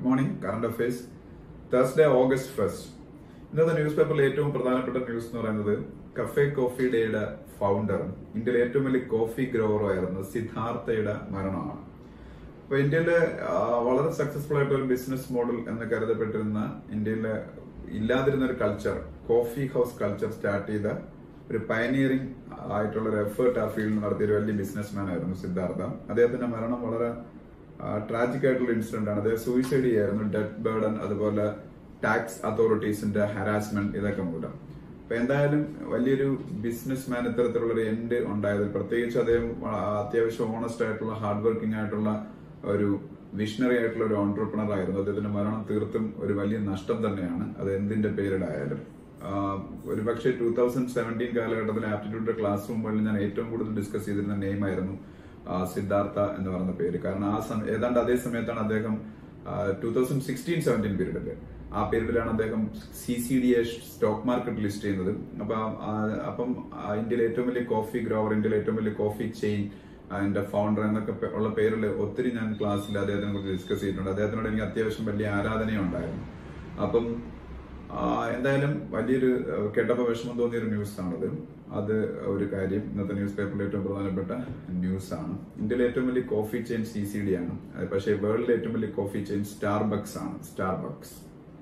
morning current affairs Thursday August first ഇന്നത്തെ news പേപ്പറിൽ ഏറ്റവും പ്രധാനപ്പെട്ട ന്യൂസ് എന്ന് പറയുന്നത് കഫേ കോഫി ഡേയുടെ ഫൗണ്ടറും ഇന്ത്യയിലെ ഏറ്റവും വലിയ കോഫി ഗ്രോവറും ആയിരുന്ന സിദ്ധാർത്ഥയുടെ മരണമാണ് അപ്പൊ ഇന്ത്യയിലെ ആ, വളരെ സക്സസ്ഫുൾ ആയിട്ട് ഒരു ബിസിനസ് മോഡൽ എന്ന് കരുതപ്പെട്ടിരുന്ന ഇന്ത്യയിലെ ഇല്ലാതിരുന്ന ഒരു culture coffee house culture start ചെയ്ത ഒരു പയനിയറിംഗ് ആയിട്ടുള്ള ഒരു എഫേർട്ട് ആ ഫീൽഡിൽ നടത്തിയ ഒരു വലിയ ബിസിനസ്മാൻ ആയിരുന്നു സിദ്ധാർത്ഥ അദ്ദേഹത്തിന്റെ മരണം വളരെ ട്രാജിക് ആയിട്ടുള്ള ഇൻസിഡന്റ് ആണ് അദ്ദേഹം സൂയിസൈഡ് ചെയ്യായിരുന്നു ഡെത്ത് ബേർഡൻ അതുപോലെ ടാക്സ് അതോറിറ്റീസിന്റെ ഹരാസ്മെന്റ് ഇതൊക്കെ മൂലം അപ്പൊ എന്തായാലും വലിയൊരു ബിസിനസ് മാൻ ഇത്തരത്തിലുള്ള ഒരു എൻഡ് ഉണ്ടായത് പ്രത്യേകിച്ച് അദ്ദേഹം ആ, അത്യാവശ്യം ഓണസ്റ്റ് ആയിട്ടുള്ള ഹാർഡ് വർക്കിംഗ് ആയിട്ടുള്ള ഒരു വിഷണറി ആയിട്ടുള്ള ഒരു ഓൺടർപ്രണർ ആയിരുന്നു അദ്ദേഹത്തിന്റെ മരണം തീർത്തും ഒരു വലിയ നഷ്ടം തന്നെയാണ് അത് എന്തിന്റെ പേരിലായാലും ഒരു പക്ഷേ ടൂ തൗസൻഡ് സെവൻറ്റീൻ കാലഘട്ടത്തിൽ ആപ്റ്റിറ്റ്യൂഡിന്റെ ക്ലാസ് റൂമുകളിൽ ഞാൻ ഏറ്റവും കൂടുതൽ ഡിസ്കസ് ചെയ്തിരുന്ന നെയിം ആയിരുന്നു ആ, സിദ്ധാർത്ഥ എന്ന് പറയുന്ന പേര് കാരണം ആ സമയം ഏതാണ്ട് അതേ സമയത്താണ് അദ്ദേഹം ടൂ തൗസൻഡ് സിക്സ്റ്റീൻ സെവൻറ്റീൻ പീരീഡിൽ ആ പീരീഡിലാണ് അദ്ദേഹം C C D a stock market list ചെയ്യുന്നത് അപ്പൊ ആ, അപ്പം ആ, ഇന്ത്യയിലെ ഏറ്റവും വലിയ കോഫി ഗ്രോവർ ഇന്ത്യയിലെ ഏറ്റവും വലിയ കോഫി ചെയിൻ അതിന്റെ ഫൗണ്ടർ എന്നൊക്കെ പെ- ഉള്ള പേരിൽ ഒത്തിരി ഞാൻ ക്ലാസ്സിൽ അദ്ദേഹത്തിനെ കുറിച്ച് ഡിസ്കസ് ചെയ്തിട്ടുണ്ട് അദ്ദേഹത്തിനോട് എനിക്ക് അത്യാവശ്യം വലിയ ആരാധനയുണ്ടായിരുന്നു അപ്പം ആ, എന്തായാലും വലിയൊരു ആ, കേട്ടപ്പോൾ വിഷമം തോന്നിയ ഒരു ന്യൂസ് ആണത് അത് ഒരു കാര്യം ഇന്നത്തെ ന്യൂസ് പേപ്പറിൽ ഏറ്റവും പ്രധാനപ്പെട്ട ന്യൂസ് ആണ് ഇന്ത്യയിലെ ഏറ്റവും വലിയ coffee chain C C D ആണ് അത് പക്ഷേ വേൾഡിലെ ഏറ്റവും വലിയ കോഫി ചെയിൻ സ്റ്റാർബക്സ് ആണ് സ്റ്റാർബക്സ്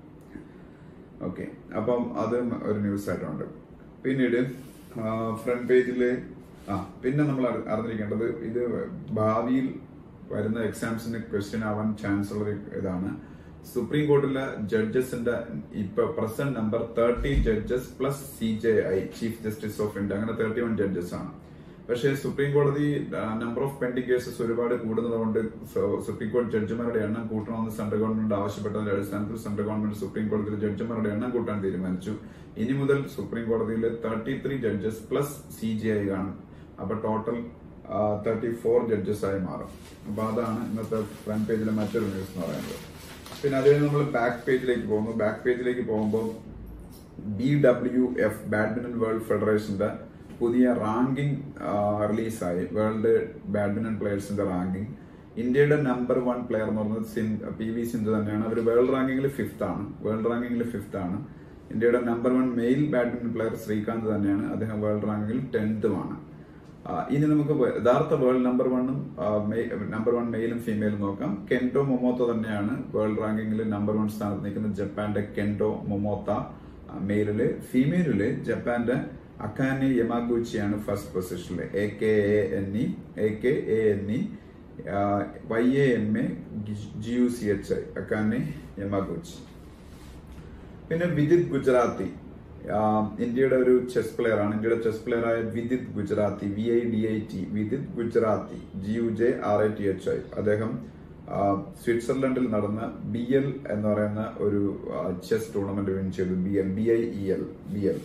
ഓക്കെ അപ്പം അതും ഒരു ന്യൂസ് ആയിട്ടുണ്ട് പിന്നീട് ഫ്രണ്ട് പേജില് ആ പിന്നെ നമ്മൾ അറി- അറിഞ്ഞിരിക്കേണ്ടത് ഇത് ഭാവിയിൽ വരുന്ന എക്സാംസിന് ക്വസ്റ്റ്യൻ ആവാൻ ചാൻസ് ഉള്ള ഒരു ഇതാണ് സുപ്രീം കോർട്ടിലെ ജഡ്ജസിന്റെ ഇപ്പൊ present number thirty judges plus C J I chief justice of India അങ്ങനെ തേർട്ടി വൺ ജഡ്ജസ് ആണ് പക്ഷേ സുപ്രീം കോടതി നമ്പർ ഓഫ് പെൻഡിംഗ് കേസസ് ഒരുപാട് കൂടുന്നതുകൊണ്ട് സു- സുപ്രീം കോടതി ജഡ്ജിമാരുടെ എണ്ണം കൂട്ടണമെന്ന് സെൻട്രൽ ഗവൺമെന്റ് ആവശ്യപ്പെട്ടതിന്റെ അടിസ്ഥാനത്തിൽ സെൻട്രൽ ഗവൺമെന്റ് സുപ്രീം കോടതിയിലെ ജഡ്ജിമാരുടെ എണ്ണം കൂട്ടാൻ തീരുമാനിച്ചു ഇനി മുതൽ സുപ്രീം കോടതിയിൽ thirty three judges plus C G I കാണും അപ്പൊ ടോട്ടൽ തേർട്ടി ഫോർ ജഡ്ജസ് ആയി മാറും അപ്പൊ അതാണ് ഇന്നത്തെ ഫ്രണ്ട് പേജിലെ മറ്റൊരു ന്യൂസ് എന്ന് പറയുന്നത് പിന്നെ അതേ നമ്മൾ ബാക്ക് പേജിലേക്ക് പോകുന്നു ബാക്ക് പേജിലേക്ക് പോകുമ്പോൾ B W F badminton world ഫെഡറേഷന്റെ പുതിയ റാങ്കിംഗ് റിലീസായി വേൾഡ് ബാഡ്മിന്റൺ പ്ലെയേഴ്സിന്റെ റാങ്കിംഗ് ഇന്ത്യയുടെ നമ്പർ വൺ പ്ലെയർ എന്ന് പറയുന്നത് പി വി സിന്ധു തന്നെയാണ് അവർ വേൾഡ് റാങ്കിങ്ങിൽ ഫിഫ്ത്ത് ആണ് വേൾഡ് റാങ്കിങ്ങിൽ ഫിഫ്ത്ത് ആണ് ഇന്ത്യയുടെ number one male badminton player Srikanth തന്നെയാണ് അദ്ദേഹം വേൾഡ് റാങ്കിങ്ങിൽ ടെൻത്തുമാണ് ആ, ഇനി നമുക്ക് വേ- യഥാർത്ഥ വേൾഡ് നമ്പർ വണ്ണും നമ്പർ വൺ മെയിലും ഫീമെയിലും നോക്കാം കെൻഡോ മൊമോത്ത തന്നെയാണ് വേൾഡ് റാങ്കിങ്ങിൽ നമ്പർ വൺ സ്ഥാനത്ത് നിൽക്കുന്നത് ജപ്പാന്റെ കെൻഡോ മൊമോത്ത ആ, മെയിലില് ഫീമെയിലില് ജപ്പാന്റെ അക്കാനെ യമാഗൂച്ചിയാണ് ഫസ്റ്റ് പൊസിഷനിൽ A K A N E A K A N E Y A M A G U C H I Akane Yamaguchi പിന്നെ വിദിത് ഗുജറാത്തി ആം, ഇന്ത്യയുടെ ഒരു ചെസ് പ്ലെയർ ആണ് ഇന്ത്യയുടെ ചെസ് പ്ലെയർ ആയ Vidit Gujrathi V I D I T Vidit Gujrathi G U J R A T H I അദ്ദേഹം ആ, സ്വിറ്റ്സർലൻഡിൽ നടന്ന ബി എൽ എന്ന് പറയുന്ന ഒരു ചെസ് ടൂർണമെന്റ് വിൻ ചെയ്തു B L B I E L B L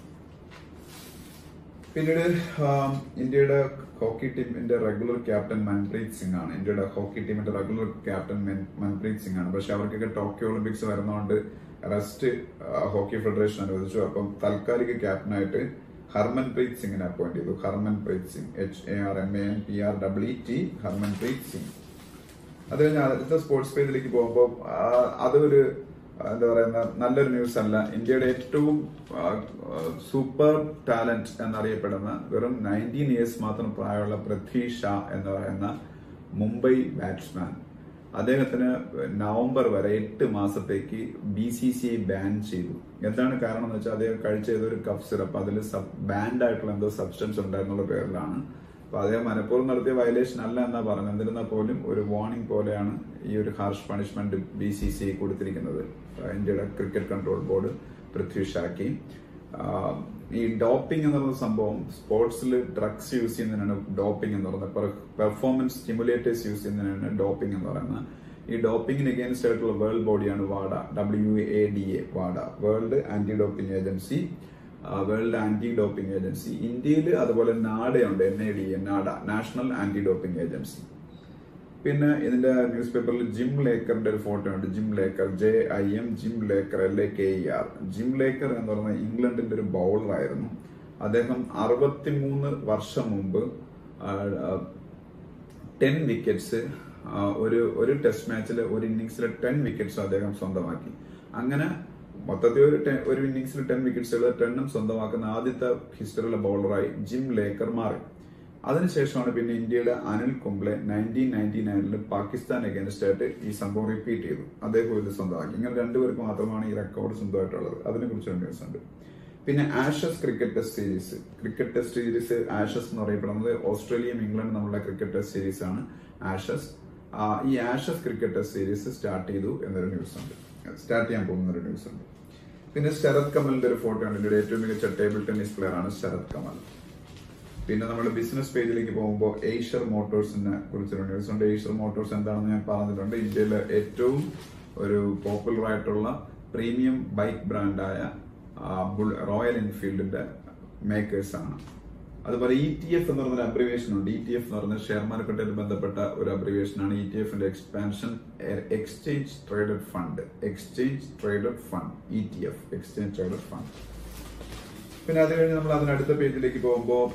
പിന്നീട് ആം, ഇന്ത്യയുടെ ഹോക്കി ടീമിന്റെ റെഗുലർ ക്യാപ്റ്റൻ മൻപ്രീത് സിംഗ് ആണ് ഇന്ത്യയുടെ ഹോക്കി ടീമിന്റെ റെഗുലർ ക്യാപ്റ്റൻ മൻ- മൻപ്രീത് സിംഗ് ആണ് പക്ഷെ അവർക്കൊക്കെ ടോക്കിയോ ഒളിമ്പിക്സ് വരുന്നതുകൊണ്ട് റെസ്റ്റ് ഹോക്കി ഫെഡറേഷൻ അനുവദിച്ചു അപ്പം താൽക്കാലിക ക്യാപ്റ്റനായിട്ട് ഹർമൻപ്രീത് സിംഗിനെ അപ്പോയിന്റ് ചെയ്തു Harmanpreet Singh H A R M A N P R W T Harmanpreet Singh അത് കഴിഞ്ഞ് അടുത്ത സ്പോർട്സ് പേജിലേക്ക് പോകുമ്പോൾ അതൊരു ആ, എന്താ പറയുന്ന നല്ലൊരു ന്യൂസ് അല്ല ഇന്ത്യയുടെ ഏറ്റവും സൂപ്പർ ടാലന്റ് എന്നറിയപ്പെടുന്ന വെറും നയൻറ്റീൻ ഇയേഴ്സ് മാത്രം പ്രായമുള്ള പൃഥ്വി ഷാ എന്ന് പറയുന്ന മുംബൈ ബാറ്റ്സ്മാൻ അദ്ദേഹത്തിന് നവംബർ വരെ എട്ട് മാസത്തേക്ക് B C C I ban ചെയ്തു എന്താണ് കാരണം എന്ന് വെച്ചാൽ അദ്ദേഹം കഴിച്ച ഏതൊരു കഫ് സിറപ്പ് അതിൽ ബാൻഡ് ആയിട്ടുള്ള എന്തോ സബ്സ്റ്റൻസ് ഉണ്ടായിരുന്നുള്ള പേരിലാണ് അപ്പൊ അദ്ദേഹം മനഃപൂർവ്വം നടത്തിയ വയലേഷൻ അല്ല എന്നാ പറഞ്ഞു എന്നിരുന്നാൽ പോലും ഒരു വാർണിംഗ് പോലെയാണ് ഈ ഒരു harsh punishment B C C കൊടുത്തിരിക്കുന്നത് ആ, ഇന്ത്യയുടെ ക്രിക്കറ്റ് കൺട്രോൾ ബോർഡ് പൃഥ്വി ഷാക്കി ആ, ഈ ഡോപ്പിംഗ് എന്ന് പറയുന്ന സംഭവം സ്പോർട്സിൽ ഡ്രഗ്സ് യൂസ് ചെയ്യുന്നതിനാണ് ഡോപ്പിംഗ് എന്ന് പറയുന്നത് പെർഫോമൻസ് സ്റ്റിമുലേറ്റേഴ്സ് യൂസ് ചെയ്യുന്നതിനാണ് ഡോപ്പിംഗ് എന്ന് പറയുന്നത് ഈ ഡോപ്പിംഗിന് അഗേൻസ്റ്റ് ആയിട്ടുള്ള വേൾഡ് ബോഡിയാണ് വാഡ W A D A വാഡ world anti doping agency world anti doping agency ഇന്ത്യയിൽ അതുപോലെ നാഡയുണ്ട് N I D A NADA national anti doping agency പിന്നെ ഇതിന്റെ ന്യൂസ് പേപ്പറിൽ ജിം ലേക്കറിന്റെ ഒരു ഫോട്ടോ ഉണ്ട് gym Laker J I M gym Laker L A K E R gym Laker എന്ന് പറയുന്ന ഇംഗ്ലണ്ടിന്റെ ഒരു ബൗളർ ആയിരുന്നു അദ്ദേഹം അറുപത്തിമൂന്ന് വർഷം മുമ്പ് ടെൻ വിക്കറ്റ്സ് ആ, ഒരു ഒരു ടെസ്റ്റ് മാച്ചിൽ ഒരു ഇന്നിങ്സിൽ ടെൻ വിക്കറ്റ്സ് അദ്ദേഹം സ്വന്തമാക്കി അങ്ങനെ മൊത്തത്തിൽ ഒരു ടെ- ഒരു ഇന്നിങ്സിൽ ടെൻ വിക്കറ്റ്സുകൾ ടെണ്ണും സ്വന്തമാക്കുന്ന ആദ്യത്തെ ഹിസ്റ്ററിയിലെ ബൗളറായി ജിം ലേക്കർ മാറി അതിനുശേഷമാണ് പിന്നെ ഇന്ത്യയുടെ അനിൽ കുംബ്ലെ നയൻറ്റീൻ നയൻറ്റി നയനിൽ പാകിസ്ഥാൻ അഗേൻസ്റ്റ് ആയിട്ട് ഈ സംഭവം റിപ്പീറ്റ് ചെയ്തു അദ്ദേഹം ഇത് സ്വന്തമാക്കി ഇങ്ങനെ രണ്ടുപേർക്ക് മാത്രമാണ് ഈ റെക്കോർഡ് സ്വന്തമായിട്ടുള്ളത് അതിനെ കുറിച്ച് ന്യൂസ് ഉണ്ട് പിന്നെ Ashes cricket test series cricket test series Ashes എന്ന് പറയപ്പെടുന്നത് ഓസ്ട്രേലിയയും ഇംഗ്ലണ്ടും തമ്മിലുള്ള ക്രിക്കറ്റ് ടെസ്റ്റ് സീരീസ് ആണ് ആഷസ് ആ, ഈ Ashes cricket test series start ചെയ്തു എന്നൊരു ന്യൂസ് ഉണ്ട് സ്റ്റാർട്ട് ചെയ്യാൻ പോകുന്ന ഒരു ന്യൂസ് ഉണ്ട് പിന്നെ ശരത് കമലിന്റെ ഒരു ഫോട്ടോ ഉണ്ട് ഇന്ത്യയുടെ ഏറ്റവും മികച്ച ടേബിൾ ടെന്നീസ് പ്ലെയർ ആണ് ശരത് കമൽ പിന്നെ നമ്മൾ ബിസിനസ് പേജിലേക്ക് പോകുമ്പോൾ ഏഷ്യർ മോട്ടോഴ്സിനെ കുറിച്ചൊരു ന്യൂസ് ഉണ്ട് ഏഷ്യർ മോട്ടോഴ്സ് എന്താണെന്ന് ഞാൻ പറഞ്ഞിട്ടുണ്ട് ഇന്ത്യയിലെ ഏറ്റവും ഒരു പോപ്പുലർ ആയിട്ടുള്ള പ്രീമിയം ബൈക്ക് ബ്രാൻഡായ റോയൽ എൻഫീൽഡിന്റെ മേക്കേഴ്സ് ആണ് അതുപോലെ ഇ ടി എഫ് എന്ന് പറഞ്ഞ അബ്രിവേഷൻ ഉണ്ട് ഇ ടി എഫ് എന്ന് പറഞ്ഞ ഷെയർ മാർക്കറ്റായിട്ട് ബന്ധപ്പെട്ട ഒരു അബ്രിവേഷൻ ആണ് ഇ ടി എഫിന്റെ expansion exchange traded fund exchange traded fund E T F exchange traded fund പിന്നെ അത് കഴിഞ്ഞ് നമ്മൾ അതിനടുത്ത പേജിലേക്ക് പോകുമ്പോൾ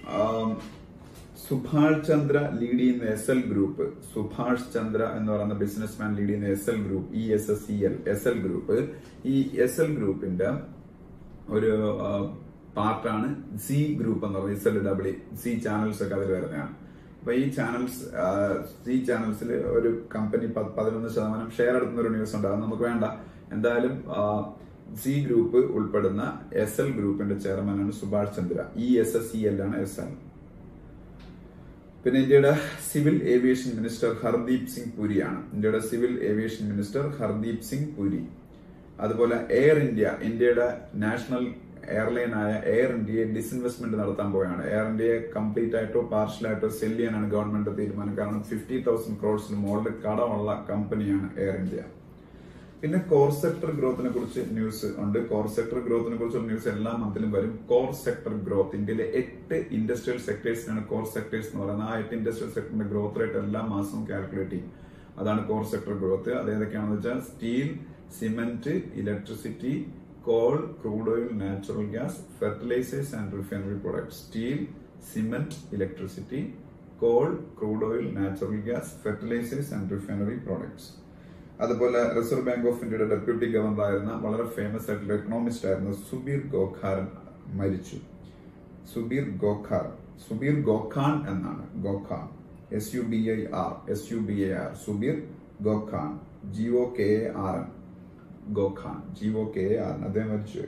സുഭാഷ് ചന്ദ്ര ലീഡ് ചെയ്യുന്ന S L group Subhash Chandra എന്ന് പറയുന്ന ബിസിനസ്മാൻ ലീഡ് ചെയ്യുന്ന S L group E S S E L S L group ഈ എസ് എൽ ഗ്രൂപ്പിന്റെ ഒരു പാർട്ടാണ് സി ഗ്രൂപ്പ് എന്ന് പറയുന്നത് S L W C channels ഒക്കെ അതിൽ വരുന്നതാണ് അപ്പൊ ഈ ചാനൽസ് സി ചാനൽസിൽ ഒരു കമ്പനി പതിനൊന്ന് ശതമാനം ഷെയർ എടുക്കുന്ന ഒരു ന്യൂസ് ഉണ്ട് അത് നമുക്ക് വേണ്ട എന്തായാലും സി ഗ്രൂപ്പ് ഉൾപ്പെടുന്ന എസ് എൽ ഗ്രൂപ്പിന്റെ ചെയർമാനാണ് Subhash Chandra E S S E L ആണ് എസ് എൽ പിന്നെ ഇന്ത്യയുടെ civil aviation minister Hardeep Singh പുരിയാണ് ഇന്ത്യയുടെ civil aviation minister Hardeep Singh Puri അതുപോലെ എയർ ഇന്ത്യ ഇന്ത്യയുടെ നാഷണൽ എയർലൈനായ എയർ ഇന്ത്യയെ ഡിസ്ഇൻവെസ്റ്റ്മെന്റ് നടത്താൻ പോവുകയാണ് എയർ ഇന്ത്യയെ കംപ്ലീറ്റ് ആയിട്ടോ പാർഷ്യൽ ആയിട്ടോ സെൽ ചെയ്യാനാണ് ഗവൺമെന്റ് തീരുമാനം കാരണം ഫിഫ്റ്റി തൗസൻഡ് ക്രോഡ്സിന് മുകളിൽ കടമുള്ള കമ്പനിയാണ് എയർ ഇന്ത്യ പിന്നെ കോർ സെക്ടർ ഗ്രോത്തിനെ കുറിച്ച് ന്യൂസ് ഉണ്ട് കോർ സെക്ടർ ഗ്രോത്തിനെ കുറിച്ചുള്ള ന്യൂസ് എല്ലാ മന്തിലും വരും കോർ സെക്ടർ ഗ്രോത്ത് ഇന്ത്യയിലെ എട്ട് ഇൻഡസ്ട്രിയൽ സെക്ടേഴ്സിനാണ് കോർ സെക്ടേഴ്സ് എന്ന് പറയുന്നത് ആ എട്ട് ഇൻഡസ്ട്രിയൽ സെക്ടറിന്റെ ഗ്രോത്ത് റേറ്റ് എല്ലാ മാസവും കാൽക്കുലേറ്റ് ചെയ്യും അതാണ് കോർ സെക്ടർ ഗ്രോത്ത് അത് ഏതൊക്കെയാണെന്ന് വെച്ചാൽ steel cement electricity coal crude oil natural gas fertilisers and refinery products steel cement electricity coal crude oil natural gas fertilisers and refinery products അതുപോലെ reserve bank of ഇന്ത്യയുടെ deputy governor ആയിരുന്ന വളരെ famous ആയിട്ടുള്ള economist ആയിരുന്ന സുബീർ ഗോഖാരൻ മരിച്ചു സുബീർ ഗോഖാർ സുബീർ ഗോഖാൻ എന്നാണ് Gokarn S U B I R S U B I R Subir Gokarn G O K A R N Gokarn G O K A R N അദ്ദേഹം മരിച്ചു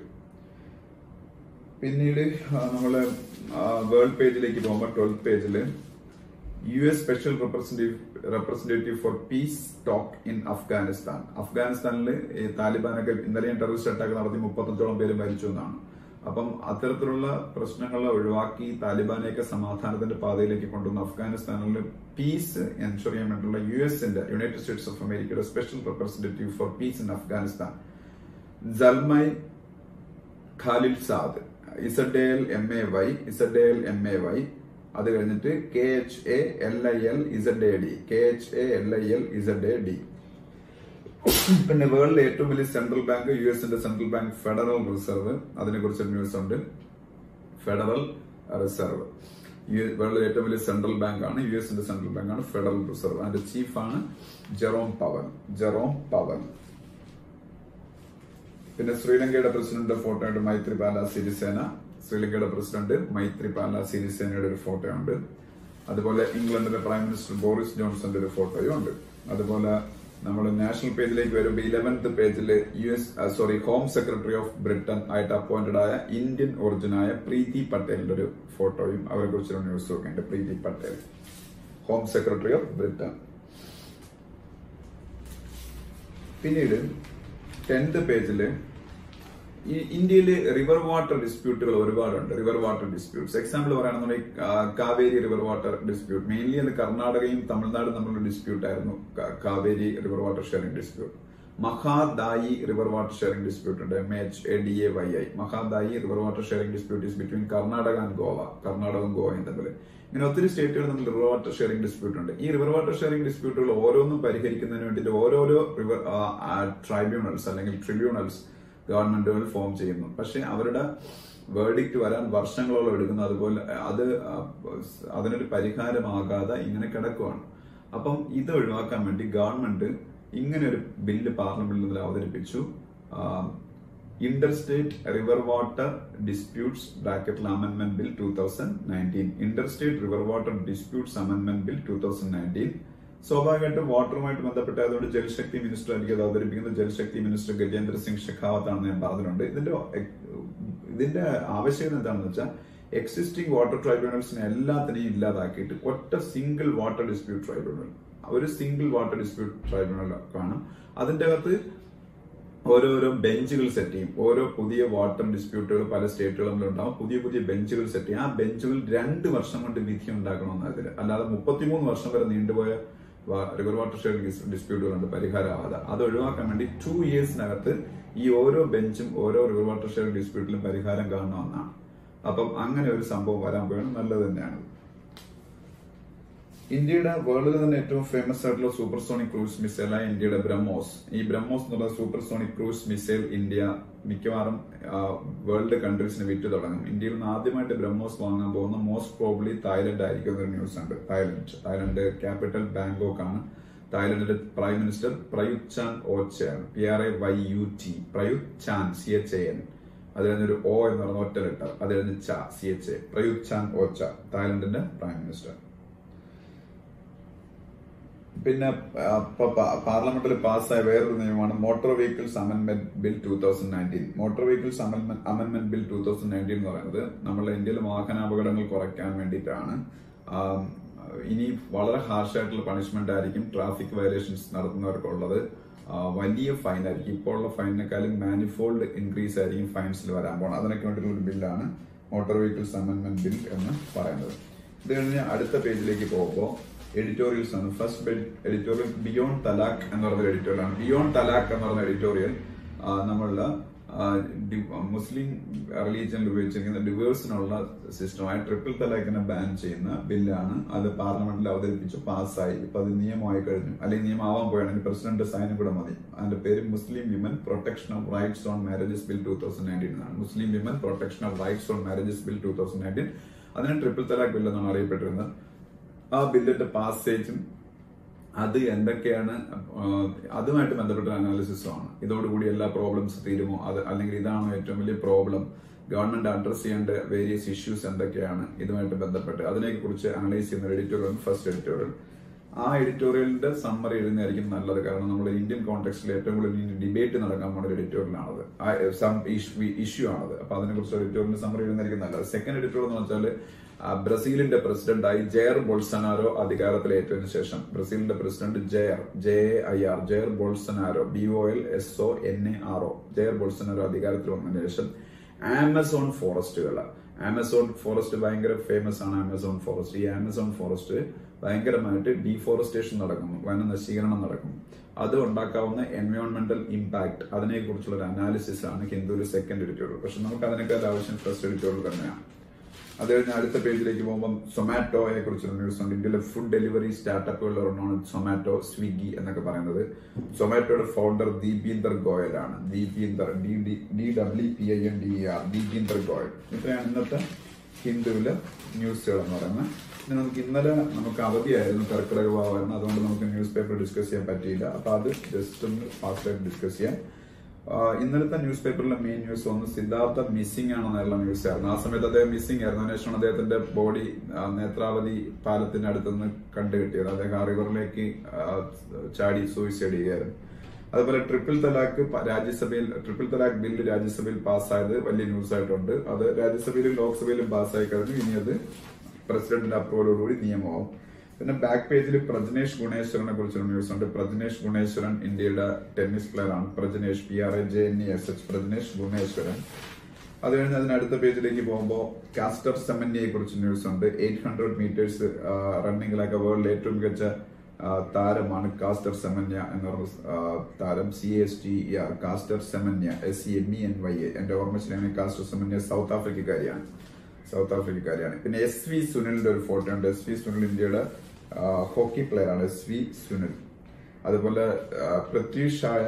പിന്നീട് നമ്മള് വേൾഡ് പേജിലേക്ക് പോകുമ്പോൾ ട്വൽത്ത് പേജില് U S special representative representative for peace talk in Afghanistan അഫ്ഗാനിസ്ഥാനിൽ ഈ താലിബാനൊക്കെ ഇന്നലെയും ടെററിസ്റ്റ് അറ്റാക്ക് നടത്തി മുപ്പത്തഞ്ചോളം പേര് മരിച്ചു എന്നാണ് അപ്പം അത്തരത്തിലുള്ള പ്രശ്നങ്ങൾ ഒഴിവാക്കി താലിബാനെയൊക്കെ സമാധാനത്തിന്റെ പാതയിലേക്ക് കൊണ്ടുവന്ന അഫ്ഗാനിസ്ഥാനിൽ പീസ് എൻഷുർ ചെയ്യാൻ വേണ്ടിയുള്ള യു എസിന്റെ യുണൈറ്റഡ് സ്റ്റേറ്റ്സ് ഓഫ് അമേരിക്കയുടെ special representative for peace in Afghanistan Zalmay Khalilzad Z L M A Y Z L M A Y അത് കഴിഞ്ഞിട്ട് K H A L I L Z A D K H A L I L Z A D പിന്നെ വേൾഡിലെ ഏറ്റവും വലിയ central bank U എസിന്റെ central bank federal reserve അതിനെ കുറിച്ച് news ഉണ്ട് ഫെഡറൽ റിസർവ് വേൾഡിലെ ഏറ്റവും വലിയ സെൻട്രൽ ബാങ്ക് ആണ് യു എസിന്റെ സെൻട്രൽ ബാങ്ക് ആണ് ഫെഡറൽ റിസർവ് അതിന്റെ ചീഫാണ് ജെറോം പവൻ ജെറോം പവൻ പിന്നെ ശ്രീലങ്കയുടെ പ്രസിഡന്റ് ഫോട്ടോ ഉണ്ട് മൈത്രിപാല സിരിസേന ശ്രീലങ്കയുടെ പ്രസിഡന്റ് മൈത്രിപാല സിരിസേനയുടെ ഒരു ഫോട്ടോ ഉണ്ട് അതുപോലെ ഇംഗ്ലണ്ടിലെ പ്രൈം മിനിസ്റ്റർ ബോറിസ് ജോൺസന്റെ ഒരു ഫോട്ടോയും ഉണ്ട് അതുപോലെ നമ്മൾ നാഷണൽ പേജിലേക്ക് വരുമ്പോൾ ഇലവൻത്ത് പേജിൽ U S sorry home secretary of Britain ആയിട്ട് അപ്പോയിന്റഡ് ആയ ഇന്ത്യൻ ഒറിജിനായ പ്രീതി പട്ടേലിന്റെ ഒരു ഫോട്ടോയും അവരെ കുറിച്ചൊരു ന്യൂസും ഒക്കെ ഉണ്ട് Preeti Patel home secretary of Britain പിന്നീട് ടെൻത്ത് പേജില് ഈ ഇന്ത്യയിൽ റിവർ വാട്ടർ ഡിസ്പ്യൂട്ടുകൾ ഒരുപാടുണ്ട് റിവർ വാട്ടർ ഡിസ്പ്യൂട്ട്സ് എക്സാമ്പിൾ പറയുകയാണെന്നുണ്ടെങ്കിൽ Kaveri river water dispute mainly അത് കർണാടകയും തമിഴ്നാടും തമ്മിലുള്ള ഡിസ്പ്യൂട്ട് ആയിരുന്നു Kaveri river water sharing dispute Mahadayi river water sharing dispute ഉണ്ട് M H A D A Y I Mahadayi river water sharing dispute is between Karnataka and Goa കർണാടകവും ഗോവയും തമ്മിൽ ഇങ്ങനെ ഒത്തിരി സ്റ്റേറ്റുകൾ തമ്മിൽ റിവർ വാട്ടർ ഷെയറിംഗ് ഡിസ്പ്യൂട്ട് ഉണ്ട് ഈ റിവർ വാട്ടർ ഷെയറിംഗ് ഡിസ്പ്യൂട്ടുകൾ ഓരോന്നും പരിഹരിക്കുന്നതിന് വേണ്ടിയിട്ട് ഓരോരോ റിവർ ട്രൈബ്യൂണൽസ് അല്ലെങ്കിൽ ട്രിബ്യൂണൽസ് ഗവൺമെന്റുകൾ ഫോം ചെയ്യുന്നു പക്ഷെ അവരുടെ വേർഡിക്റ്റ് വരാൻ വർഷങ്ങളോളം എടുക്കുന്നു അതുപോലെ അത് അതിനൊരു പരിഹാരമാകാതെ ഇങ്ങനെ കിടക്കുവാണ് അപ്പം ഇത് ഒഴിവാക്കാൻ വേണ്ടി ഗവൺമെന്റ് ഇങ്ങനെ ഒരു ബില്ല് പാർലമെന്റിൽ അവതരിപ്പിച്ചു inter state river water disputes ബ്രാക്കറ്റിൽ amendment bill two thousand nineteen inter state river water disputes amendment bill two thousand nineteen സ്വാഭാവികമായിട്ടും വാട്ടറുമായിട്ട് ബന്ധപ്പെട്ട് അതുകൊണ്ട് ജലശക്തി മിനിസ്റ്റർ ആയിരിക്കും അത് അവതരിപ്പിക്കുന്നത് ജലശക്തി മിനിസ്റ്റർ ഗജേന്ദ്ര സിംഗ് ഷെഖാവത്ത് ആണെന്ന് ഞാൻ പറഞ്ഞിട്ടുണ്ട് ഇതിന്റെ ഇതിന്റെ ആവശ്യകത എന്താണെന്ന് വെച്ചാൽ എക്സിസ്റ്റിംഗ് വാട്ടർ ട്രൈബ്യൂണൽസിനെ എല്ലാത്തിനെയും ഇല്ലാതാക്കിയിട്ട് ഒറ്റ സിംഗിൾ വാട്ടർ ഡിസ്പ്യൂട്ട് ട്രൈബ്യൂണൽ ഒരു സിംഗിൾ വാട്ടർ ഡിസ്പ്യൂട്ട് ട്രൈബ്യൂണൽ കാണും അതിന്റെ അകത്ത് ഓരോരോ ബെഞ്ചുകൾ സെറ്റ് ചെയ്യും ഓരോ പുതിയ വാട്ടർ ഡിസ്പ്യൂട്ടുകൾ പല സ്റ്റേറ്റുകളിലും ഉണ്ടാവും പുതിയ പുതിയ ബെഞ്ചുകൾ സെറ്റ് ചെയ്യും ആ ബെഞ്ചുകൾ രണ്ട് വർഷം കൊണ്ട് വിധി ഉണ്ടാക്കണമെന്ന് അതിൽ അല്ലാതെ മുപ്പത്തിമൂന്ന് വർഷം വരെ നീണ്ടുപോയ റിവർ വാട്ടർ ഷെയർ ഡിസ്പ്യൂട്ടുകളുണ്ട് പരിഹാരമാവാതെ അത് ഒഴിവാക്കാൻ വേണ്ടി ടു ഇയേഴ്സിനകത്ത് ഈ ഓരോ ബെഞ്ചും ഓരോ റിവർ വാട്ടർ ഷെയർ ഡിസ്പ്യൂട്ടിലും പരിഹാരം കാണണമെന്നാണ് അപ്പം അങ്ങനെ ഒരു സംഭവം വരാൻ പോയാണ് നല്ലത് തന്നെയാണ് ഇന്ത്യയുടെ വേൾഡിൽ തന്നെ ഏറ്റവും ഫേമസ് ആയിട്ടുള്ള സൂപ്പർസോണിക് ക്രൂസ് മിസൈലായ ഇന്ത്യയുടെ ബ്രഹ്മോസ് ഈ ബ്രഹ്മോസ് എന്നുള്ള സൂപ്പർസോണിക് ക്രൂസ് മിസൈൽ ഇന്ത്യ മിക്കവാറും വേൾഡ് കൺട്രീസിന് വിറ്റ് തുടങ്ങും ഇന്ത്യയിൽ നിന്ന് ആദ്യമായിട്ട് ബ്രഹ്മോസ് വാങ്ങാൻ പോകുന്ന മോസ്റ്റ് പ്രോബ്ലി തായ്ലൻഡ് ആയിരിക്കും എന്നൊരു ന്യൂസ് ഉണ്ട് തായ്ലൻഡ് തായ്ലൻഡ് ക്യാപിറ്റൽ ബാങ്കോക്ക് ആണ് തായ്ലൻഡിന്റെ പ്രൈം മിനിസ്റ്റർ പ്രയുത് ചാൻ ഓച്ചയാണ് P R A Y U T Prayut Chan C H A N അത് കഴിഞ്ഞൊരു ഒ എന്ന് പറഞ്ഞ ഒറ്റ ലെറ്റർ അത് കഴിഞ്ഞ് ച C H A Prayut Chan Ocha തായ്ലൻഡിന്റെ പ്രൈം മിനിസ്റ്റർ പിന്നെ പാർലമെന്റിൽ പാസ്സായ വേറൊരു നിയമമാണ് motor vehicles amendment bill two thousand nineteen motor vehicles amendment bill two thousand nineteen എന്ന് പറയുന്നത് നമ്മുടെ ഇന്ത്യയിൽ വാഹനാപകടങ്ങൾ കുറയ്ക്കാൻ വേണ്ടിയിട്ടാണ് ഇനി വളരെ ഹാർഷ് ആയിട്ടുള്ള പണിഷ്മെന്റ് ആയിരിക്കും ട്രാഫിക് വയലേഷൻസ് നടത്തുന്നവർക്കുള്ളത് വലിയ ഫൈൻ ആയിരിക്കും ഇപ്പോൾ ഉള്ള ഫൈനിനെക്കാളും മാനിഫോൾഡ് ഇൻക്രീസ് ആയിരിക്കും ഫൈൻസിൽ വരാൻ പോകണം അതിനൊക്കെ വേണ്ടിയുള്ള ഒരു ബില്ലാണ് മോട്ടോർ വെഹിക്കിൾസ് അമെന്റ്മെന്റ് ബിൽ എന്ന് പറയുന്നത് ഇത് കഴിഞ്ഞ് അടുത്ത പേജിലേക്ക് പോകുമ്പോൾ എഡിറ്റോറിയൽസ് ആണ് ഫസ്റ്റ് എഡിറ്റോറിയൽ ബിയോണ്ട് തലാഖ് എന്ന് പറയുന്ന എഡിറ്റോറിയലാണ് ബിയോണ്ട് തലാഖ് എന്ന് പറയുന്ന എഡിറ്റോറിയൽ നമ്മളുടെ മുസ്ലിം റിലീജിയനിൽ ഉപയോഗിച്ചിരിക്കുന്ന ഡിവേഴ്സിനുള്ള സിസ്റ്റമായ ട്രിപ്പിൾ തലാഖിനെ ബാൻ ചെയ്യുന്ന ബില്ലാണ് അത് പാർലമെന്റിൽ അവതരിപ്പിച്ച് പാസ്സായി ഇപ്പൊ അത് നിയമമായി കഴിഞ്ഞു അല്ലെങ്കിൽ നിയമമാവാൻ പോയാണെങ്കിൽ പ്രസിഡന്റ് സൈനും കൂടെ മതി അതിന്റെ പേര് Muslim women protection of rights on marriages bill two thousand nineteen എന്നാണ് Muslim women protection of rights on marriages bill two thousand nineteen അതിന് ട്രിപ്പിൾ തലാഖ് ബിൽ എന്നാണ് അറിയപ്പെട്ടിരുന്നത് ആ ബില്ലിന്റെ പാസേജും അത് എന്തൊക്കെയാണ് അതുമായിട്ട് ബന്ധപ്പെട്ട അനാലിസിസും ആണ് ഇതോടുകൂടി എല്ലാ പ്രോബ്ലംസ് തീരുമോ അത് അല്ലെങ്കിൽ ഇതാണോ ഏറ്റവും വലിയ പ്രോബ്ലം ഗവൺമെന്റ് അഡ്രസ് ചെയ്യേണ്ട വേരിയസ് ഇഷ്യൂസ് എന്തൊക്കെയാണ് ഇതുമായിട്ട് ബന്ധപ്പെട്ട് അതിനെ കുറിച്ച് അനലൈസ് ചെയ്യുന്ന എഡിറ്റോറിയൽ ഫസ്റ്റ് എഡിറ്റോറിയൽ ആ എഡിറ്റോറിയലിന്റെ സമ്മറി എഴുതുന്നതായിരിക്കും നല്ലത് കാരണം നമ്മൾ ഇന്ത്യൻ കോണ്ടെക്സ്റ്റിൽ ഏറ്റവും കൂടുതൽ ഡിബേറ്റ് നടക്കാൻ പോകുന്ന എഡിറ്റോറിയലാണത് ഇഷ്യൂ ആണത് അപ്പൊ അതിനെ കുറിച്ച് എഡിറ്റോറിയലിന്റെ സമ്മറി എഴുതുന്നതായിരിക്കും നല്ലത് സെക്കൻഡ് എഡിറ്റോറിയൽ എന്ന് വെച്ചാൽ ബ്രസീലിന്റെ പ്രസിഡന്റായി ജയർ ബോൾസനാരോ അധികാരത്തിലേറ്റതിനു ശേഷം ബ്രസീലിന്റെ president Jair J I R Jair Bolsonaro B O L S O N A R O Jair Bolsonaro അധികാരത്തിൽ വന്നതിന് ശേഷം ആമസോൺ ഫോറസ്റ്റുകൾ ആമസോൺ ഫോറസ്റ്റ് ഭയങ്കര ഫേമസ് ആണ് ആമസോൺ ഫോറസ്റ്റ് ഈ ആമസോൺ ഫോറസ്റ്റ് ഭയങ്കരമായിട്ട് ഡീഫോറസ്റ്റേഷൻ നടക്കുന്നു വനനശീകരണം നടക്കുന്നു അത് ഉണ്ടാക്കാവുന്ന എൻവയോൺമെന്റൽ ഇമ്പാക്ട് അതിനെ കുറിച്ചുള്ള ഒരു അനാലിസിസ് ആണ് ഹിന്ദുവിൽ സെക്കൻഡ് എഡിറ്റോറിയൽ പക്ഷെ നമുക്ക് അതിനേക്കാൾ ആവശ്യം ഫസ്റ്റ് എഡിറ്റോറിയൽ തന്നെയാണ് അത് കഴിഞ്ഞ് അടുത്ത പേജിലേക്ക് പോകുമ്പോൾ സൊമാറ്റോയെ കുറിച്ചുള്ള ന്യൂസ് ഉണ്ട് ഇന്ത്യയിലെ ഫുഡ് ഡെലിവറി സ്റ്റാർട്ടപ്പുകളിൽ ഒരെണ്ണമാണ് സൊമാറ്റോ സ്വിഗ്ഗി എന്നൊക്കെ പറയുന്നത് സൊമാറ്റോയുടെ ഫൗണ്ടർ ദീപീന്ദർ ഗോയൽ ആണ് Deepinder D D D W P I N D R Deepinder Goyal ഇത്രയാണ് ഇന്നത്തെ ഹിന്ദുവിലെ ന്യൂസുകൾ എന്ന് പറയുന്നത് പിന്നെ നമുക്ക് ഇന്നലെ നമുക്ക് അവധിയായിരുന്നു കർക്കിടക ഭാവമായിരുന്നു അതുകൊണ്ട് നമുക്ക് ന്യൂസ് പേപ്പർ ഡിസ്കസ് ചെയ്യാൻ പറ്റിയില്ല അപ്പൊ അത് ജസ്റ്റ് ഒന്ന് ഫാസ്റ്റായിട്ട് ഡിസ്കസ് ചെയ്യാം ഇന്നലത്തെ ന്യൂസ് പേപ്പറിലെ മെയിൻ ന്യൂസ് വന്ന് സിദ്ധാർത്ഥ മിസ്സിംഗ് ആണെന്നുള്ള ന്യൂസ് ആയിരുന്നു ആ സമയത്ത് അദ്ദേഹം മിസ്സിംഗ് ആയിരുന്നു അതിനുശേഷം അദ്ദേഹത്തിന്റെ ബോഡി നേത്രാവതി പാലത്തിന്റെ അടുത്തുനിന്ന് കണ്ടുകിട്ടിയത് അദ്ദേഹം ആ റിവറിലേക്ക് ചാടി സൂയിസൈഡ് ചെയ്യുകയായിരുന്നു അതുപോലെ ട്രിപ്പിൾ തലാക്ക് രാജ്യസഭയിൽ ട്രിപ്പിൾ തലാക്ക് ബില്ല് രാജ്യസഭയിൽ പാസ്സായത് വലിയ ന്യൂസ് ആയിട്ടുണ്ട് അത് രാജ്യസഭയിലും ലോക്സഭയിലും പാസ്സായി കഴിഞ്ഞു ഇനി അത് പ്രസിഡന്റിന്റെ അപ്രൂവലോടുകൂടി നിയമമാവും പിന്നെ ബാക്ക് പേജിൽ പ്രജ്നേഷ് ഗുണേശ്വരനെ കുറിച്ചൊരു ന്യൂസ് ഉണ്ട് പ്രജ്നേഷ് ഗുണേശ്വരൻ ഇന്ത്യയുടെ ടെന്നീസ് പ്ലെയർ ആണ് Prajnesh P R A J N E S H Prajnesh Gunneswaran അത് കഴിഞ്ഞ് അതിന് അടുത്ത പേജിലേക്ക് പോകുമ്പോൾ കാസ്റ്റർ സെമന്യയെ കുറിച്ച് ന്യൂസ് ഉണ്ട് എയ്റ്റ് ഹൺഡ്രഡ് മീറ്റേഴ്സ് റണ്ണിങ്ങിലൊക്കെ വേൾഡിലെ ഏറ്റവും മികച്ച താരമാണ് കാസ്റ്റർ സെമന്യ എന്ന് പറഞ്ഞ താരം C S T Caster Semenya S C M E N Y A എന്റെ ഓർമ്മശിലാണ് കാസ്റ്റർ സെമന്യ സൗത്ത് ആഫ്രിക്കക്കാരിയാണ് സൗത്ത് ആഫ്രിക്കക്കാരിയാണ് പിന്നെ എസ് വി സുനിലിന്റെ ഒരു ഫോട്ടോ ഉണ്ട് എസ് വി സുനിൽ ഇന്ത്യയുടെ ഹോക്കി പ്ലെയർ ആണ് എസ് വി സുനിൽ അതുപോലെ പൃഥ്വി ഷായ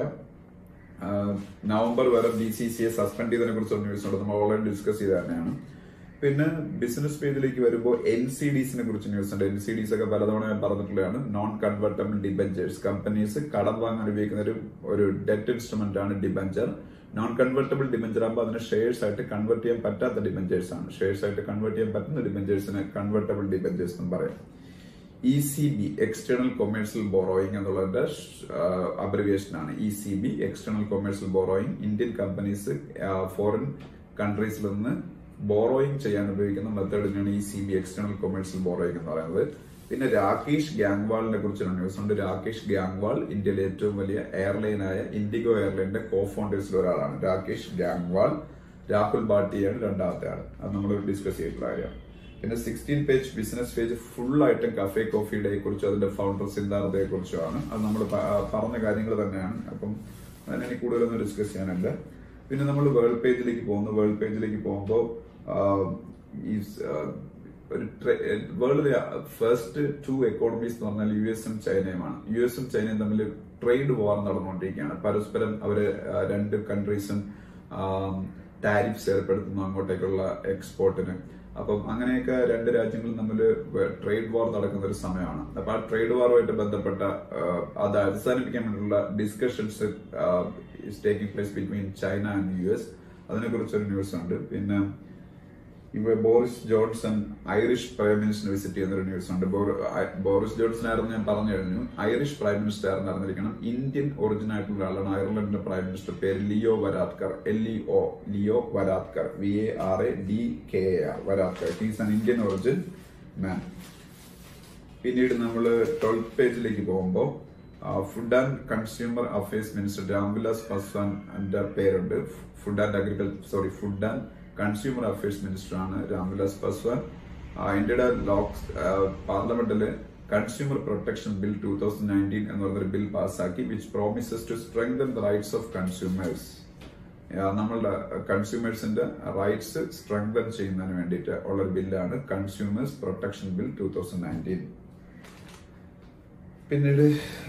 നവംബർ വരെ ബി സി സിയെ സസ്പെൻഡ് ചെയ്തതിനെ കുറിച്ചുള്ള ന്യൂസ് ഉണ്ട് നമ്മൾ ഓൾറെഡി ഡിസ്കസ് ചെയ്ത തന്നെയാണ് പിന്നെ ബിസിനസ് പേജിലേക്ക് വരുമ്പോൾ എൻ സി ഡിസിനെ കുറിച്ച് ന്യൂസ് ഉണ്ട് എൻ സി ഡിസ് ഒക്കെ പലതവണ ഞാൻ പറഞ്ഞിട്ടുള്ളതാണ് നോൺ കൺവെർട്ടബിൾ ഡിബഞ്ചേഴ്സ് കമ്പനീസ് കടം വാങ്ങാൻ ഉപയോഗിക്കുന്ന ഒരു ഒരു ഡെറ്റ് ഇൻസ്ട്രുമെന്റ് ആണ് ഡിബഞ്ചർ നോൺ കൺവെർട്ടബിൾ ഡിബഞ്ചർ ആകുമ്പോൾ അതിനെ ഷെയർസ് ആയിട്ട് കൺവെർട്ട് ചെയ്യാൻ പറ്റാത്ത ഡിബഞ്ചേഴ്സ് ആണ് ഷെയർസ് ആയിട്ട് കൺവെർട്ട് ചെയ്യാൻ പറ്റുന്ന ഡിബഞ്ചേഴ്സിനെ കൺവെർട്ടബിൾ ഡിബഞ്ചേഴ്സ് എന്ന് പറയും E C B external commercial borrowing എന്നുള്ളതിന്റെ അബ്രിവിയേഷൻ ആണ് E C B external commercial borrowing Indian companies foreign കൺട്രീസിൽ നിന്ന് ബോറോയിങ് ചെയ്യാൻ ഉപയോഗിക്കുന്ന മെത്തേഡിനാണ് E C B external commercial borrowing എന്ന് പറയുന്നത് പിന്നെ രാകേഷ് ഗ്യാങ്വാളിനെ കുറിച്ചുള്ള ന്യൂസ് ഉണ്ട് രാകേഷ് ഗ്യാങ്വാൾ ഇന്ത്യയിലെ ഏറ്റവും വലിയ എയർലൈനായ ഇൻഡിഗോ എയർലൈനിന്റെ കോ ഫൗണ്ടേഴ്സിൽ ഒരാളാണ് രാകേഷ് ഗ്യാങ്വാൾ രാഹുൽ ഭാട്ടിയാണ് രണ്ടാമത്തെ ആൾ അത് നമ്മൾ ഡിസ്കസ് ചെയ്തിട്ടുള്ള കാര്യമാണ് പിന്നെ sixteen page business page full ആയിട്ടും കഫേ കോഫിയുടെ കുറിച്ചും അതിന്റെ ഫൗണ്ടർ സിദ്ധാർത്ഥയെ കുറിച്ചുമാണ് അത് നമ്മൾ പറഞ്ഞ കാര്യങ്ങൾ തന്നെയാണ് അപ്പം അതിനെ കൂടുതലൊന്നും ഡിസ്കസ് ചെയ്യാനുണ്ട് പിന്നെ നമ്മൾ വേൾഡ് പേജിലേക്ക് പോകുന്നു വേൾഡ് പേജിലേക്ക് പോകുമ്പോൾ ഈ ഒരു വേൾഡിലെ ഫസ്റ്റ് ടു എക്കോണമീസ് എന്ന് പറഞ്ഞാൽ യു എസും ചൈനയുമാണ് യു എസും ചൈനയും തമ്മിൽ ട്രേഡ് വാർ നടന്നുകൊണ്ടിരിക്കുകയാണ് പരസ്പരം അവര് രണ്ട് കൺട്രീസും ടാരിഫ്സ് ഏർപ്പെടുത്തുന്നു അങ്ങോട്ടേക്കുള്ള എക്സ്പോർട്ടിന് അപ്പം അങ്ങനെയൊക്കെ രണ്ട് രാജ്യങ്ങളും തമ്മിൽ ട്രേഡ് വാർ നടക്കുന്ന ഒരു സമയമാണ് അപ്പൊ ആ ട്രേഡ് വാറുമായിട്ട് ബന്ധപ്പെട്ട അത് അവസാനിപ്പിക്കാൻ വേണ്ടിയുള്ള discussions is taking place between China and U S അതിനെ കുറിച്ചൊരു ന്യൂസ് ഉണ്ട് പിന്നെ ഇവ Boris Johnson Irish prime minister visit ചെയ്യുന്ന ഒരു ന്യൂസ് ഉണ്ട് ബോറിസ് ജോൺസൺ ആയിരുന്നു ഞാൻ പറഞ്ഞു കഴിഞ്ഞു ഐറിഷ് പ്രൈം മിനിസ്റ്റർ ആയിരുന്നു അറിഞ്ഞിരിക്കണം ഇന്ത്യൻ ഒറിജിൻ ആയിട്ടുള്ള ആളാണ് അയർലൻഡിന്റെ പ്രൈം മിനിസ്റ്റർ പേര് Leo Varadkar L E O Leo Varadkar V A R A D K A R Varadkar he's an Indian origin man പിന്നീട് നമ്മൾ ട്വൽത്ത് പേജിലേക്ക് പോകുമ്പോൾ food and consumer affairs minister Ram Vilas പാസ്വാന്റെ പേരുണ്ട് food and agriculture sorry food and consumer affairs minister ആണ് രാംവിലാസ് പാസ്വാൻ ഇന്ത്യയുടെ ലോക്സ് പാർലമെന്റില് consumer protection bill two thousand nineteen എന്ന് പറഞ്ഞൊരു ബിൽ പാസ്സാക്കി which promises to strengthen the rights of consumers നമ്മളുടെ കൺസ്യൂമേഴ്സിന്റെ റൈറ്റ്സ് സ്ട്രെങ്തൻ ചെയ്യുന്നതിന് വേണ്ടിയിട്ട് ഉള്ള ഒരു ബില്ലാണ് consumers protection bill two thousand nineteen പിന്നീട്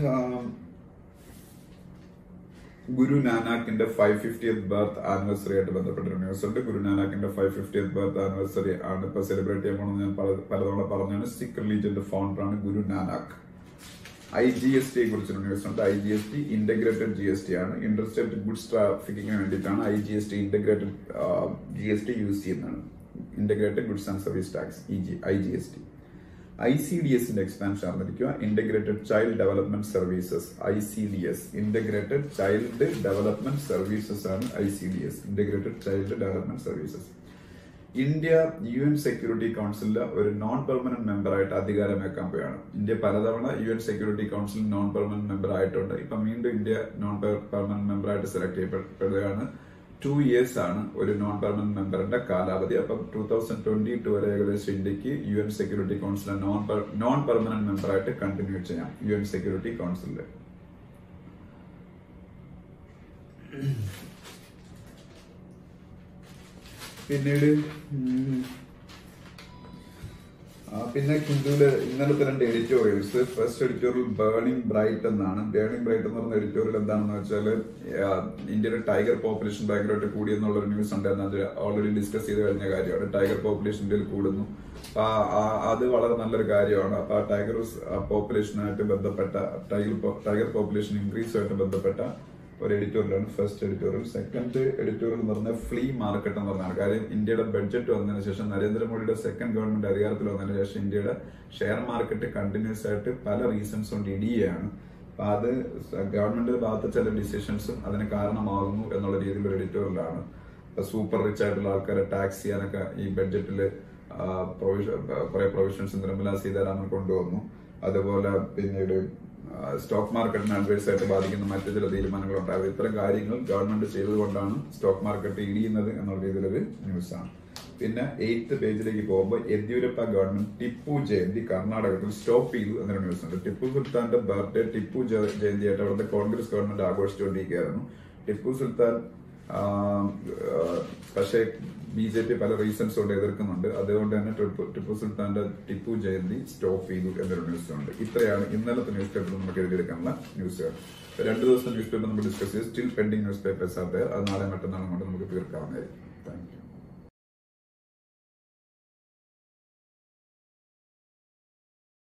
ഗുരു നാനാക്കിന്റെ ഫൈവ് ഫിഫ്റ്റിയത്ത് ബർത്ത് ആനിവേഴ്സറി ആയിട്ട് ബന്ധപ്പെട്ട ഒരു ന്യൂസ് ഉണ്ട് ഗുരു നാനാക്കിന്റെ ഫൈവ് ഫിഫ്റ്റിയത്ത് ബർത്ത് ആനിവേഴ്സറി ആണ് ഇപ്പൊ സെലിബ്രേറ്റ് ചെയ്യാൻ പോകുന്നത് ഞാൻ പലതവണ പറഞ്ഞാണ് സിഖ് റിലീജിയന്റെ ഫൗണ്ടർ ആണ് Guru Nanak I G S ടിയെ കുറിച്ചൊരു ന്യൂസ് ഉണ്ട് I G S T integrated G S T ആണ് ഇന്റർസ്റ്റേറ്റ് ഗുഡ്സ് ട്രാഫിക്കിങ്ങിന് വേണ്ടിയിട്ടാണ് I G S T integrated G S T use ചെയ്യുന്നതാണ് integrated goods and service tax E G I G S T I C D എസിന്റെ expansion അറിഞ്ഞിരിക്കുക integrated child development services I C D S integrated child development services ആണ് I C D S integrated child development services India U N security കൗൺസിലിലെ ഒരു non permanent member ആയിട്ട് അധികാരമേക്കാൻ പോവുകയാണ് India പലതവണ U N security council non permanent member ആയിട്ടുണ്ട് ഇപ്പൊ വീണ്ടും ഇന്ത്യ നോൺ പെർമനന്റ് മെമ്പർ ആയിട്ട് സെലക്ട് ചെയ്യപ്പെടുകയാണ് ടു ഇയേഴ്സ് ആണ് ഒരു നോൺ പെർമനന്റ് മെമ്പറിന്റെ കാലാവധി അപ്പം ടൂ തൗസൻഡ് ട്വന്റി ടു വരെ ഏകദേശം ഇന്ത്യക്ക് യു എൻ സെക്യൂരിറ്റി കൗൺസിലെ നോൺ നോൺ പെർമനന്റ് മെമ്പർ ആയിട്ട് കണ്ടിന്യൂ ചെയ്യാം യു എൻ സെക്യൂരിറ്റി കൗൺസിലിൽ പിന്നീട് പിന്നെ ഹിന്ദുവില് ഇന്നലത്തെ രണ്ട് editorials first editorial burning bright എന്നാണ് ബേണിംഗ് ബ്രൈറ്റ് എന്ന് പറഞ്ഞ എഡിറ്റോറിയൽ എന്താണെന്ന് വെച്ചാൽ ഇന്ത്യയുടെ ടൈഗർ പോപ്പുലേഷൻ ഭയങ്കരമായിട്ട് കൂടി എന്നുള്ള ഒരു ന്യൂസ് ഉണ്ടായിരുന്നു അത് ഓൾറെഡി ഡിസ്കസ് ചെയ്ത് കഴിഞ്ഞ കാര്യമാണ് ടൈഗർ പോപ്പുലേഷൻ ഇന്ത്യയിൽ കൂടുന്നു അപ്പൊ അത് വളരെ നല്ലൊരു കാര്യമാണ് അപ്പൊ ആ ടൈഗർ പോപ്പുലേഷനായിട്ട് ബന്ധപ്പെട്ട ടൈഗർ ടൈഗർ പോപ്പുലേഷൻ ഇൻക്രീസുമായിട്ട് ബന്ധപ്പെട്ട ഒരു എഡിറ്റോറിയലാണ് ഫസ്റ്റ് എഡിറ്റോറിയൽ സെക്കൻഡ് എഡിറ്റോറിയൽ എന്ന് പറഞ്ഞാൽ ഫ്ലീ മാർക്കറ്റ് എന്ന് പറഞ്ഞാണ് കാര്യം ഇന്ത്യയുടെ ബഡ്ജറ്റ് വന്നതിന് ശേഷം നരേന്ദ്രമോദിയുടെ സെക്കൻഡ് ഗവൺമെന്റ് അധികാരത്തിൽ വന്നതിന് ശേഷം ഇന്ത്യയുടെ ഷെയർ മാർക്കറ്റ് കണ്ടിന്യൂസ് ആയിട്ട് പല റീസൺസ് കൊണ്ട് ഇടിയാണ് അപ്പൊ അത് ഗവൺമെന്റിന്റെ ഭാഗത്ത് ചില ഡിസിഷൻസും അതിന് കാരണമാകുന്നു എന്നുള്ള രീതിയിലുള്ള എഡിറ്റോറിയലാണ് ഇപ്പൊ സൂപ്പർ റിച്ച് ആയിട്ടുള്ള ആൾക്കാരെ ടാക്സ് ചെയ്യാനൊക്കെ ഈ ബഡ്ജറ്റിൽ കുറെ പ്രൊവിഷൻസ് നിർമ്മല സീതാരാമൻ കൊണ്ടുവന്നു അതുപോലെ പിന്നീട് സ്റ്റോക്ക് മാർക്കറ്റിനെ അഡ്വൈസ് ആയിട്ട് ബാധിക്കുന്ന മറ്റു ചില തീരുമാനങ്ങൾ ഉണ്ടായത് ഇത്തരം കാര്യങ്ങൾ ഗവൺമെന്റ് ചെയ്തതുകൊണ്ടാണ് സ്റ്റോക്ക് മാർക്കറ്റ് ഇടിയുന്നത് എന്നുള്ള രീതിയിലൊരു ന്യൂസാണ് പിന്നെ എയ്ത്ത് പേജിലേക്ക് പോകുമ്പോൾ യെദ്യൂരപ്പ ഗവൺമെന്റ് ടിപ്പു ജയന്തി കർണാടകത്തിൽ സ്റ്റോപ്പ് ചെയ്തു എന്നൊരു ന്യൂസ് ഉണ്ട് ടിപ്പു സുൽത്താന്റെ ബർത്ത്ഡേ ടിപ്പു ജയന്തിയായിട്ട് അവിടുത്തെ കോൺഗ്രസ് ഗവൺമെന്റ് ആഘോഷിച്ചുകൊണ്ടിരിക്കുകയായിരുന്നു ടിപ്പു സുൽത്താൻ പക്ഷേ ബി ജെ പി പല റീസൺസ് കൊണ്ട് എതിർക്കുന്നുണ്ട് അതുകൊണ്ട് തന്നെ ടിപ്പു ടിപ്പു സുൽത്താന്റെ ടിപ്പു ജയന്തി സ്റ്റോപ്പ് ചെയ്തു എന്നൊരു ന്യൂസ് ഉണ്ട് ഇത്രയാണ് ഇന്നലത്തെ ന്യൂസ് പേപ്പർ നമുക്ക് എഴുതിയെടുക്കാനുള്ള ന്യൂസുകൾ രണ്ട് ദിവസം ന്യൂസ് പേപ്പർ നമ്മൾ ഡിസ്കസ് ചെയ്ത് still pending news papers are അത് നാളെ മറ്റന്നാളും കൊണ്ട് നമുക്ക് തീർക്കാവുന്നതായിരിക്കും താങ്ക് യു